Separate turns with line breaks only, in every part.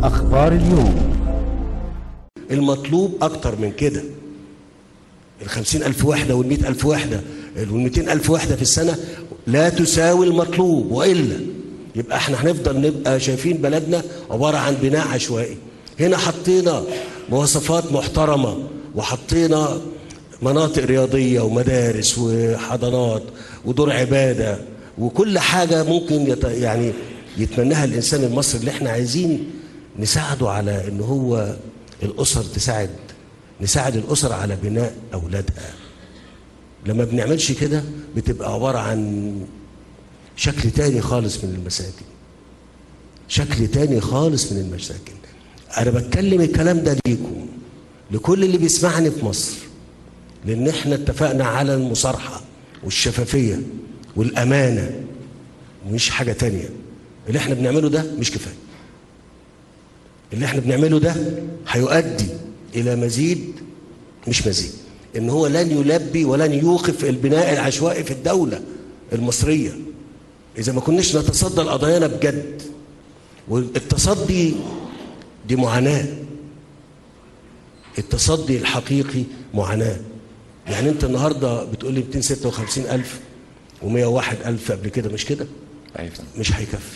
أخبار اليوم
المطلوب أكتر من كده الخمسين ألف وحدة والمئة ألف وحدة والمئتين ألف وحدة في السنة لا تساوي المطلوب وإلا يبقى احنا هنفضل نبقى شايفين بلدنا عبارة عن بناء عشوائي هنا حطينا مواصفات محترمة وحطينا مناطق رياضية ومدارس وحضانات ودور عبادة وكل حاجة ممكن يت... يعني يتمناها الإنسان المصري اللي احنا عايزين نساعده على ان هو الأسر تساعد نساعد الأسر على بناء أولادها لما بنعملش كده بتبقى عبارة عن شكل تاني خالص من المساكن شكل تاني خالص من المساكن أنا بتكلم الكلام ده ليكم لكل اللي بيسمعني في مصر لأن احنا اتفقنا على المصارحة والشفافية والأمانة مش حاجة تانية اللي احنا بنعمله ده مش كفاية اللي احنا بنعمله ده هيؤدي إلى مزيد مش مزيد إن هو لن يلبي ولن يوقف البناء العشوائي في الدولة المصرية إذا ما كناش نتصدى لقضايانا بجد والتصدي دي معاناة التصدي الحقيقي معاناة يعني أنت النهاردة بتقول لي 256 ألف و101 ألف قبل كده مش كده
ايوه
مش هيكفي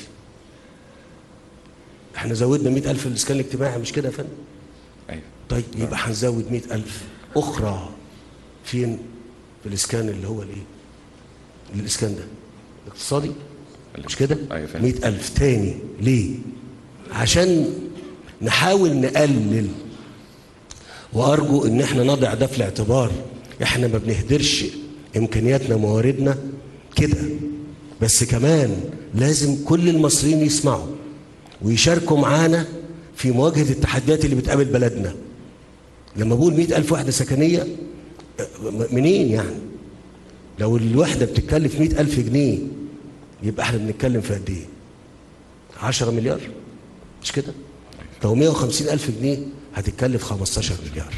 احنا زودنا 100 ألف في الإسكان الاجتماعي مش كده يا فندم
ايوه
طيب يبقى هنزود 100 ألف أخرى فين في الإسكان اللي هو الإيه الإسكان ده الاقتصادي مش كده
أيوة فعلا.
100 ألف تاني ليه عشان نحاول نقلل وأرجو إن احنا نضع ده في الاعتبار احنا ما بنهدرش إمكانياتنا ومواردنا كده بس كمان لازم كل المصريين يسمعوا ويشاركوا معانا في مواجهة التحديات اللي بتقابل بلدنا لما بقول مئة ألف وحدة سكنية م- منين يعني لو الوحدة بتتكلف مئة ألف جنيه يبقى احنا بنتكلم في قد ايه 10 مليار مش كده لو 150 ألف جنيه هتتكلف 15 مليار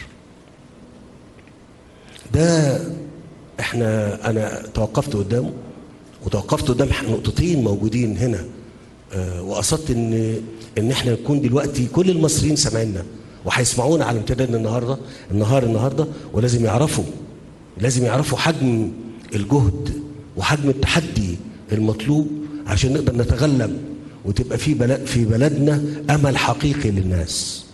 ده احنا انا توقفت قدامه وتوقفت قدام نقطتين موجودين هنا آه، وقصدت ان ان احنا نكون دلوقتي كل المصريين سامعيننا وهيسمعونا على امتداد النهارده النهار النهارده ولازم يعرفوا لازم يعرفوا حجم الجهد وحجم التحدي المطلوب عشان نقدر نتغلب وتبقى في بلد في بلدنا امل حقيقي للناس